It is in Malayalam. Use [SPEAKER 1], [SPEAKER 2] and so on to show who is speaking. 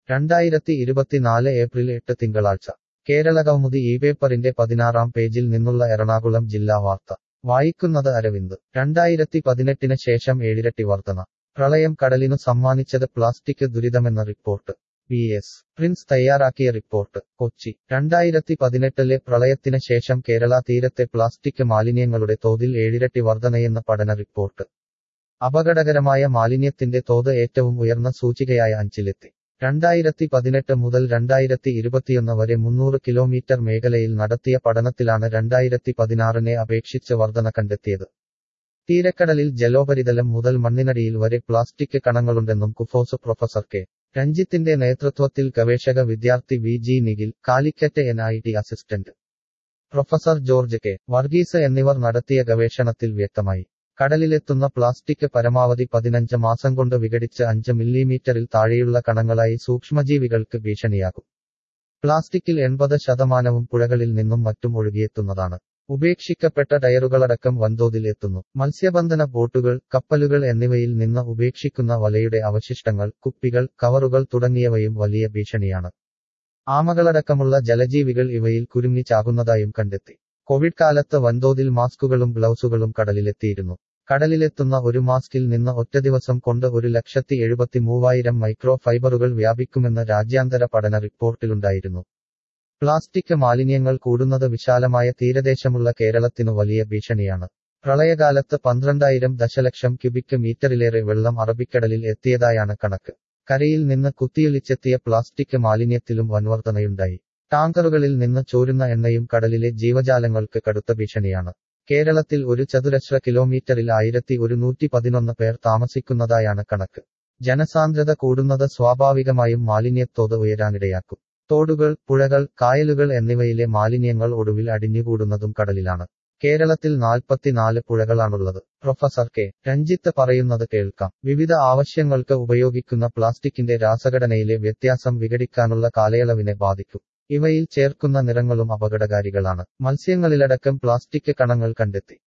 [SPEAKER 1] രണ്ടായിരത്തി ഇരുപത്തിനാല് ഏപ്രിൽ എട്ട് തിങ്കളാഴ്ച കേരളകൗമുദി ഈ പേപ്പറിന്റെ പതിനാറാം പേജിൽ നിന്നുള്ള എറണാകുളം ജില്ലാ വാർത്ത വായിക്കുന്നത് അരവിന്ദ് രണ്ടായിരത്തി പതിനെട്ടിന് ശേഷം ഏഴിരട്ടി വർധന പ്രളയം കടലിനു സമ്മാനിച്ചത് പ്ലാസ്റ്റിക് ദുരിതമെന്ന റിപ്പോർട്ട് പി എസ് പ്രിൻസ് തയ്യാറാക്കിയ റിപ്പോർട്ട് കൊച്ചി രണ്ടായിരത്തി പതിനെട്ടിലെ പ്രളയത്തിന് ശേഷം കേരള തീരത്തെ പ്ലാസ്റ്റിക് മാലിന്യങ്ങളുടെ തോതിൽ ഏഴിരട്ടി വർധനയെന്ന പഠന റിപ്പോർട്ട് അപകടകരമായ മാലിന്യത്തിന്റെ തോത് ഏറ്റവും ഉയർന്ന സൂചികയായ അഞ്ചിലെത്തി രണ്ടായിരത്തി പതിനെട്ട് മുതൽ രണ്ടായിരത്തി ഇരുപത്തിയൊന്ന് വരെ മുന്നൂറ് കിലോമീറ്റർ മേഖലയിൽ നടത്തിയ പഠനത്തിലാണ് രണ്ടായിരത്തി പതിനാറിനെ അപേക്ഷിച്ച് വർധന കണ്ടെത്തിയത് തീരക്കടലിൽ ജലോപരിതലം മുതൽ മണ്ണിനടിയിൽ വരെ പ്ലാസ്റ്റിക് കണങ്ങളുണ്ടെന്നും കുഫോസ് പ്രൊഫസർ കെ രഞ്ജിത്തിന്റെ നേതൃത്വത്തിൽ ഗവേഷക വിദ്യാർത്ഥി V G Nikhil Calicut N I T assistant professor George K Varghese എന്നിവർ നടത്തിയ ഗവേഷണത്തിൽ വ്യക്തമായി കടലിലെത്തുന്ന പ്ലാസ്റ്റിക് പരമാവധി പതിനഞ്ച് മാസം കൊണ്ട് വിഘടിച്ച് അഞ്ച് മില്ലിമീറ്ററിൽ താഴെയുള്ള കണങ്ങളായി സൂക്ഷ്മജീവികൾക്ക് ഭീഷണിയാകും പ്ലാസ്റ്റിക്കിൽ എൺപത് ശതമാനവും പുഴകളിൽ നിന്നും മറ്റും ഒഴുകിയെത്തുന്നതാണ് ഉപേക്ഷിക്കപ്പെട്ട ടയറുകളടക്കം വൻതോതിൽ എത്തുന്നു മത്സ്യബന്ധന ബോട്ടുകൾ കപ്പലുകൾ എന്നിവയിൽ നിന്ന് ഉപേക്ഷിക്കുന്ന വലയുടെ അവശിഷ്ടങ്ങൾ കുപ്പികൾ കവറുകൾ തുടങ്ങിയവയും വലിയ ഭീഷണിയാണ് ആമകളടക്കമുള്ള ജലജീവികൾ ഇവയിൽ കുരുങ്ങി ചാകുന്നതായും കണ്ടെത്തി കോവിഡ് കാലത്ത് വൻതോതിൽ മാസ്കുകളും ഗ്ലൗസുകളും കടലിലെത്തിയിരുന്നു കടലിലെത്തുന്ന ഒരു മാസ്കിൽ നിന്ന് ഒറ്റ ദിവസം കൊണ്ട് ഒരു ലക്ഷത്തി എഴുപത്തി മൂവായിരം മൈക്രോ ഫൈബറുകൾ വ്യാപിക്കുമെന്ന് രാജ്യാന്തര പഠന റിപ്പോർട്ടിലുണ്ടായിരുന്നു പ്ലാസ്റ്റിക് മാലിന്യങ്ങൾ കൂടുന്നത് വിശാലമായ തീരദേശമുള്ള കേരളത്തിനു വലിയ ഭീഷണിയാണ് പ്രളയകാലത്ത് പന്ത്രണ്ടായിരം ദശലക്ഷം ക്യൂബിക് മീറ്ററിലേറെ വെള്ളം അറബിക്കടലിൽ എത്തിയതായാണ് കണക്ക് കരയിൽ നിന്ന് കുത്തിയൊലിച്ചെത്തിയ പ്ലാസ്റ്റിക് മാലിന്യത്തിലും വൻവർധനയുണ്ടായി ടാങ്കറുകളിൽ നിന്ന് ചോരുന്ന എണ്ണയും കടലിലെ ജീവജാലങ്ങൾക്ക് കടുത്ത ഭീഷണിയാണ് കേരളത്തിൽ ഒരു ചതുരശ്ര കിലോമീറ്ററിൽ ആയിരത്തി ഒരുന്നൂറ്റി പതിനൊന്ന് പേർ താമസിക്കുന്നതായാണ് കണക്ക് ജനസാന്ദ്രത കൂടുന്നത് സ്വാഭാവികമായും മാലിന്യത്തോത് ഉയരാനിടയാക്കും തോടുകൾ പുഴകൾ കായലുകൾ എന്നിവയിലെ മാലിന്യങ്ങൾ ഒടുവിൽ അടിഞ്ഞുകൂടുന്നതും കടലിലാണ് കേരളത്തിൽ നാൽപ്പത്തിനാല് പുഴകളാണുള്ളത് പ്രൊഫസർ കെ രഞ്ജിത്ത് പറയുന്നത് കേൾക്കാം വിവിധ ആവശ്യങ്ങൾക്ക് ഉപയോഗിക്കുന്ന പ്ലാസ്റ്റിക്കിന്റെ രാസഘടനയിലെ വ്യത്യാസം വിഘടിക്കാനുള്ള കാലയളവിനെ ബാധിക്കും ഇവയിൽ ചേർക്കുന്ന നിറങ്ങളും അപകടകാരികളാണ് മത്സ്യങ്ങളിലടക്കം പ്ലാസ്റ്റിക് കണങ്ങൾ കണ്ടെത്തി